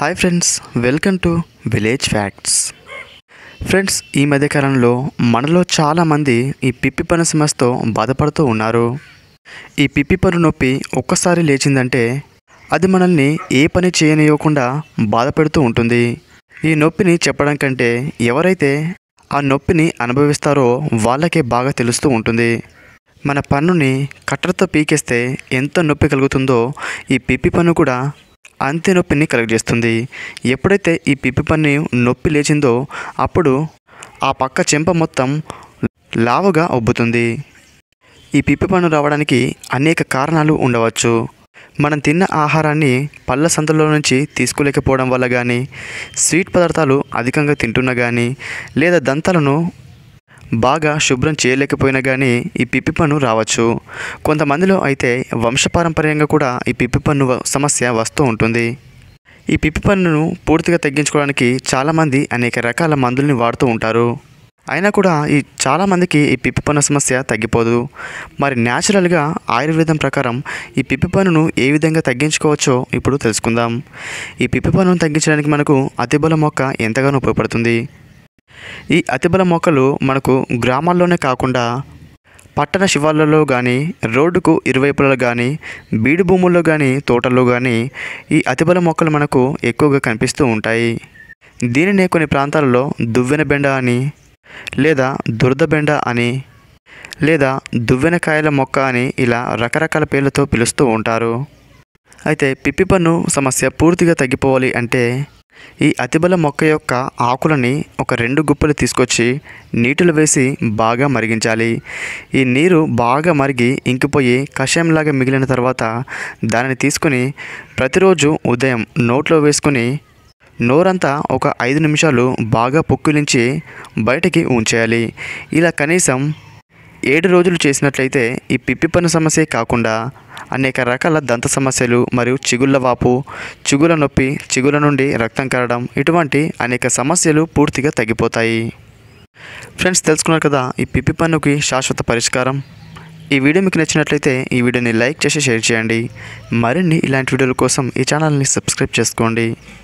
hi friends welcome to village facts friends ఈ మధ్యకాలంలో మనలో చాలామంది ఈ పిప్పి పన్ను సమస్యతో బాధపడుతూ ఉన్నారు ఈ పిప్పి పన్ను నొప్పి ఒక్కసారి లేచిందంటే అది మనల్ని ఏ పని చేయనివ్వకుండా బాధపెడుతూ ఉంటుంది ఈ నొప్పిని చెప్పడం కంటే ఎవరైతే ఆ నొప్పిని అనుభవిస్తారో వాళ్ళకే బాగా తెలుస్తూ ఉంటుంది మన పన్నుని కట్టర్తో పీకేస్తే ఎంత నొప్పి కలుగుతుందో ఈ పిప్పి పన్ను కూడా అంతే నొప్పిని కలుగజేస్తుంది ఎప్పుడైతే ఈ పిప్పి పన్ను నొప్పి లేచిందో అప్పుడు ఆ పక్క చెంప మొత్తం లావుగా ఉబ్బుతుంది ఈ పిప్పి పన్ను రావడానికి అనేక కారణాలు ఉండవచ్చు మనం తిన్న ఆహారాన్ని పళ్ళ సందులో నుంచి తీసుకోలేకపోవడం వల్ల కానీ స్వీట్ పదార్థాలు అధికంగా తింటున్నా కానీ లేదా దంతాలను బాగా శుభ్రం చేయలేకపోయినా కానీ ఈ పిప్పి పన్ను రావచ్చు కొంతమందిలో అయితే వంశపారంపర్యంగా కూడా ఈ పిప్పి పన్ను వ- సమస్య వస్తూ ఉంటుంది ఈ పిప్పి పన్నును పూర్తిగా తగ్గించుకోవడానికి చాలామంది అనేక రకాల మందుల్ని వాడుతూ ఉంటారు అయినా కూడా ఈ చాలామందికి ఈ పిప్పి పన్ను సమస్య తగ్గిపోదు మరి న్యాచురల్గా ఆయుర్వేదం ప్రకారం ఈ పిప్పి పన్నును ఏ విధంగా తగ్గించుకోవచ్చో ఇప్పుడు తెలుసుకుందాం ఈ పిప్పి పన్నును తగ్గించడానికి మనకు అతిబల మొక్క ఎంతగానో ఉపయోగపడుతుంది ఈ అతిబల మొక్కలు మనకు గ్రామాల్లోనే కాకుండా పట్టణ శివార్లలో కానీ రోడ్డుకు ఇరువైపులలో కానీ బీడు భూముల్లో కానీ తోటల్లో కానీ ఈ అతిబల మొక్కలు మనకు ఎక్కువగా కనిపిస్తూ ఉంటాయి దీనినే కొన్ని ప్రాంతాలలో దువ్వెన బెండ అని లేదా దురద బెండ అని లేదా దువ్వెనకాయల మొక్క అని ఇలా రకరకాల పేర్లతో పిలుస్తూ ఉంటారు అయితే పిప్పి పన్ను సమస్య పూర్తిగా తగ్గిపోవాలి అంటే ఈ అతిబల మొక్క యొక్క ఆకులని ఒక రెండు గుప్పలు తీసుకొచ్చి నీటిలో వేసి బాగా మరిగించాలి ఈ నీరు బాగా మరిగి ఇంకిపోయి కషాయంలాగా మిగిలిన తర్వాత దానిని తీసుకుని ప్రతిరోజు ఉదయం నోట్లో వేసుకుని నోరంతా ఒక ఐదు నిమిషాలు బాగా పుక్కిలించి బయటికి ఉంచేయాలి ఇలా కనీసం ఏడు రోజులు చేసినట్లయితే ఈ పిప్పి పన్ను సమస్యే కాకుండా అనేక రకాల దంత సమస్యలు మరియు చిగుళ్ళ వాపు చిగుల నొప్పి చిగుల నుండి రక్తం కారడం ఇటువంటి అనేక సమస్యలు పూర్తిగా తగ్గిపోతాయి ఫ్రెండ్స్ తెలుసుకున్నారు కదా ఈ పిప్పి పన్నుకి శాశ్వత పరిష్కారం ఈ వీడియో మీకు నచ్చినట్లయితే ఈ వీడియోని లైక్ చేసి షేర్ చేయండి మరిన్ని ఇలాంటి వీడియోల కోసం ఈ ఛానల్ని సబ్స్క్రైబ్ చేసుకోండి